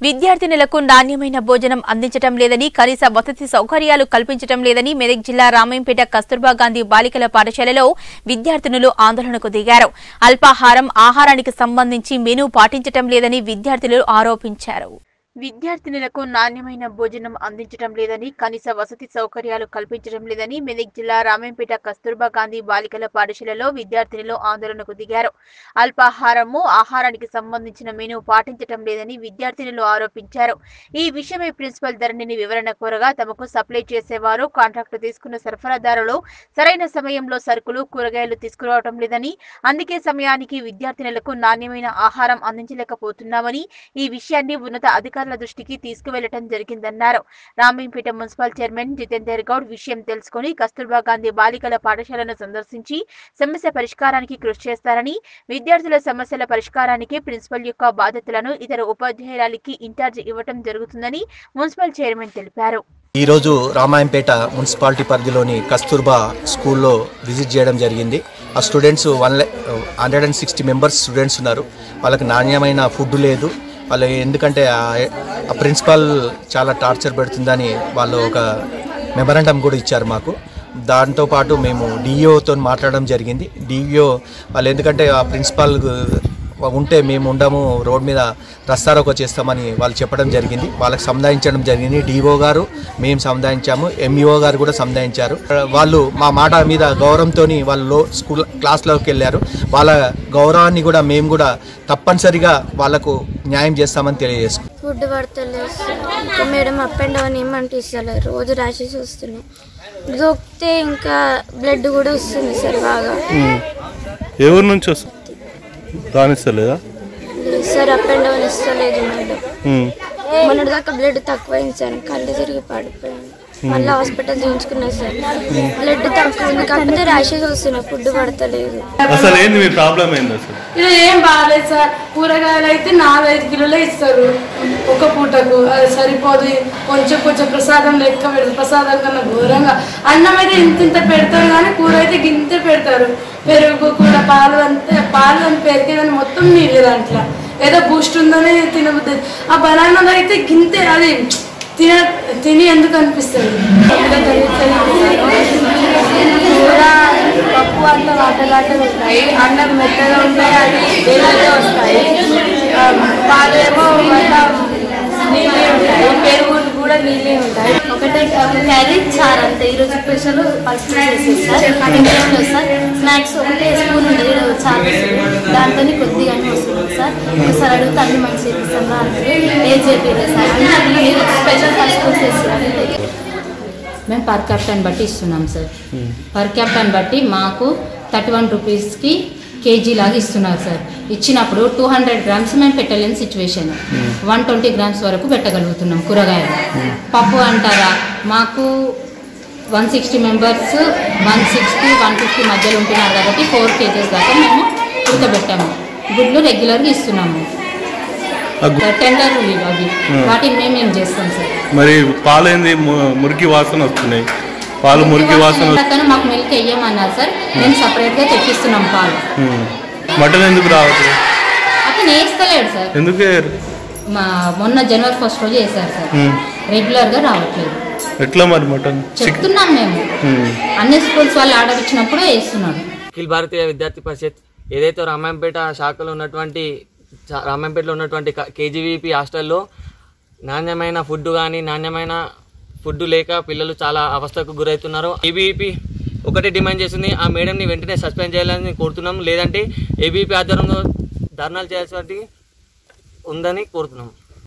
విద్యార్థినులకు నాణ్యమైన భోజనం అందించడం లేదని కనీస వసతి సౌకర్యాలు కల్పించడం లేదని మెదక్ జిల్లా రామాయంపేట కస్తూర్బా గాంధీ బాలికల పాఠశాలలో విద్యార్థినులు ఆందోళనకు దిగారు అల్పాహారం ఆహారానికి సంబంధించి మెనూ పాటించటం లేదని విద్యార్థులు ఆరోపించారు విద్యార్థినులకు నాణ్యమైన భోజనం అందించడం లేదని కనీస వసతి సౌకర్యాలు కల్పించడం లేదని మెదక్ జిల్లా రామేంపేట కస్తూర్బా గాంధీ బాలికల పాఠశాలలో విద్యార్థినులు ఆందోళనకు దిగారు అల్పాహారము ఆహారానికి సంబంధించిన మెనూ పాటించడం లేదని విద్యార్థినులు ఆరోపించారు ఈ విషయమై ప్రిన్సిపల్ ధరణిని వివరణ కోరగా తమకు సప్లై చేసేవారు కాంట్రాక్టు తీసుకున్న సరఫరాదారులు సరైన సమయంలో సరుకులు కూరగాయలు తీసుకురావటం లేదని అందుకే సమయానికి విద్యార్థినులకు నాణ్యమైన ఆహారం అందించలేకపోతున్నామని ఈ విషయాన్ని ఉన్నత అధికారుల దృష్టికి తీసుకువెళ్లడం జరిగిందన్నారు రామేంపేట మున్సిపల్ చైర్మన్ జితేందర్ గౌడ్ విషయం తెలుసుకుని కస్తూర్బా గాంధీ బాలికల పాఠశాలను సందర్శించి సమస్య పరిష్కారానికి కృషి చేస్తారని విద్యార్థుల సమస్యల పరిష్కారానికి ప్రిన్సిపల్ యొక్క బాధ్యతలను ఇతర ఉపాధ్యాయురాలికి ఇన్ఛార్జ్ ఇవ్వటం జరుగుతుందని మున్సిపల్ చైర్మన్ తెలిపారు ఈరోజు రామాయంపేట మున్సిపాలిటీ పరిధిలోని కస్తూర్బా స్కూల్లో విజిట్ చేయడం జరిగింది ఆ students one hundred and sixty members students ఉన్నారు వాళ్ళకి నాణ్యమైన ఫుడ్ లేదు వాళ్ళు ఎందుకంటే ఆ- ఆ ప్రిన్సిపాల్ చాలా టార్చర్ పెడుతుందని వాళ్ళు ఒక మెమరాండం కూడా ఇచ్చారు మాకు దాంతోపాటు మేము డిఈఓతో మాట్లాడడం జరిగింది డిఈఓ వాళ్ళు ఎందుకంటే ఆ ప్రిన్సిపాల్ ఉంటే మేము ఉండము రోడ్ మీద రస్తారోకో చేస్తామని వాళ్ళు చెప్పడం జరిగింది వాళ్ళకి సముదాయించడం జరిగింది డిఓ గారు మేము సముదాయించాము ఎంఈఓ గారు కూడా సముదాయించారు వాళ్ళు మా మాట మీద గౌరవంతో వాళ్ళు లో స్కూల్ క్లాస్లోకి వెళ్ళారు వాళ్ళ గౌరవాన్ని కూడా మేము కూడా తప్పనిసరిగా వాళ్ళకు న్యాయం చేస్తామని తెలియజేసుకుంటాం ఫుడ్ పడతలేదు సార్ ఇంకా మేడం అప్ అండ్ డౌన్ ఏమంటే ఇస్తలేదు రోజు ర్యాషెస్ వస్తున్నాయి దొక్కితే ఇంకా బ్లడ్ కూడా వస్తుంది సార్ బాగా ఏ ఊరు నుంచి వస్తుంది రాణిస్తలేదా లేదు సార్ అప్ అండ్ డౌన్ ఇస్తలేదు మేడం ఉమ్. మొన్నటి దాకా బ్లడ్ తక్కువైంది సార్ కళ్ళు తిరిగి పడిపోయాను మళ్ళీ హాస్పిటల్ చేయించుకున్నా సార్ బ్లడ్ తక్కువ ఉంది కాకపోతే ర్యాషెస్ వస్తున్నాయి ఫుడ్ పడతలేదు అసలు ఏంది మీ ప్రాబ్లం ఏంది అసలు ఇది ఏం బాగాలేదు సార్ కూరగాయలు అయితే నాలుగైదు కిలోలే ఇస్తారు ఒక పూటకు అది సరిపోదు కొంచెం కొంచెం ప్రసాదం లెక్క పెడతారు ప్రసాదం కన్నా ఘోరంగా అన్నం అయితే ఇంత ఇంత పెడతారు కానీ కూర అయితే గింతే పెడతారు పెరుగు కూర పాలు అంతే పాలు అని పెరిగేదని మొత్తం నీళ్ళు దాంట్లో ఏదో బూస్ట్ ఉందని తినబుద్ది ఆ బనానా అయితే గింతే అది తిన తిని ఎందుకు అనిపిస్తుంది కూర పప్పు అంతా వాటలాటలు ఉంటాయి అన్నం మెత్తగా ఉంటాయి అది వేడిగా వస్తాయి ఆ, పాలేమో మళ్ళా నీళ్ళే ఉంటాయి పెరుగులు కూడా నీళ్ళే ఉంటాయి ఒకటే ఒక క్యారీ చార్ అంతే ఈరోజు స్పెషల్ పల్స్ చేసేది సార్ ఇంకేం లేదు సార్ స్నాక్స్ ఒకటే స్పూన్ ఉండేది ఈరోజు చార్ దాంతో కొద్దిగా అన్నీ వస్తుంది సార్ ఒకసారి అడిగితే అన్ని మంచి చేపిస్తాం రా అంటే ఏం చేపించలేదు సార్ అంటే మీరు స్పెషల్ పల్స్ చేస్తారు మేము పర్ క్యాప్టన్ బట్టి ఇస్తున్నాం సార్ పర్ క్యాప్టన్ బట్టి మాకు థర్టీ వన్ రూపీస్కి కేజీ లాగా ఇస్తున్నారు సార్ ఇచ్చినప్పుడు టూ హండ్రెడ్ గ్రామ్స్ మేము పెట్టలేని సిచ్యువేషన్ వన్ ట్వంటీ గ్రామ్స్ వరకు పెట్టగలుగుతున్నాం కూరగాయలు పప్పు అంటారా మాకు one sixty members one sixty one fifty మధ్యలో ఉంటున్నారు కాబట్టి ఫోర్ కేజెస్ దాకా మేము ఉడకబెట్టాము గుడ్లు రెగ్యులర్గా ఇస్తున్నాము ఆ గు- టెండర్ అవి వాటిని మేమేం చేస్తాం సార్ మరి పాలు ఏంది ము- మురికి వాసన వస్తున్నాయి పాలు మురికి వాసన వస్తు- అతను మాకు మిల్క్ వేయమన్నారు సార్ మేము సపరేట్ గా తెప్పిస్తున్నాం పాలు ఉమ్. మటన్ ఎందుకు రావట్లేదు అతను వేస్తలేడు సార్ ఎందుకు వేయరు? మా మొన్న జనవరి ఫస్ట్ రోజు వేశారు సార్ ఉమ్. రెగ్యులర్ గా రావట్లేదు ఎట్లా మరి మటన్ చిక్ చెప్తున్నాం మేము ఉమ్. అన్ని స్కూల్స్ వాళ్ళు ఆర్డర్ ఇచ్చినప్పుడు వేస్తున్నాడు అఖిల భారతీయ విద్యార్థి పరిషత్ ఏదైతే రామాయంపేట శాఖలో ఉన్నటువంటి చా- రామాయంపేటలో ఉన్నటువంటి కేజీవీపీ హాస్టల్లో నాణ్యమైన ఫుడ్ కానీ నాణ్యమైన ఫుడ్ లేక పిల్లలు చాలా అవస్థకు గురవుతున్నారు ఏబీపీ ఒకటే డిమాండ్ చేస్తుంది ఆ మేడంని వెంటనే సస్పెండ్ చేయాలని కోరుతున్నాం లేదంటే ఏబీపీ ఆధ్వర్యంలో ధర్నాలు చేయాల్సి ఉందని కోరుతున్నాం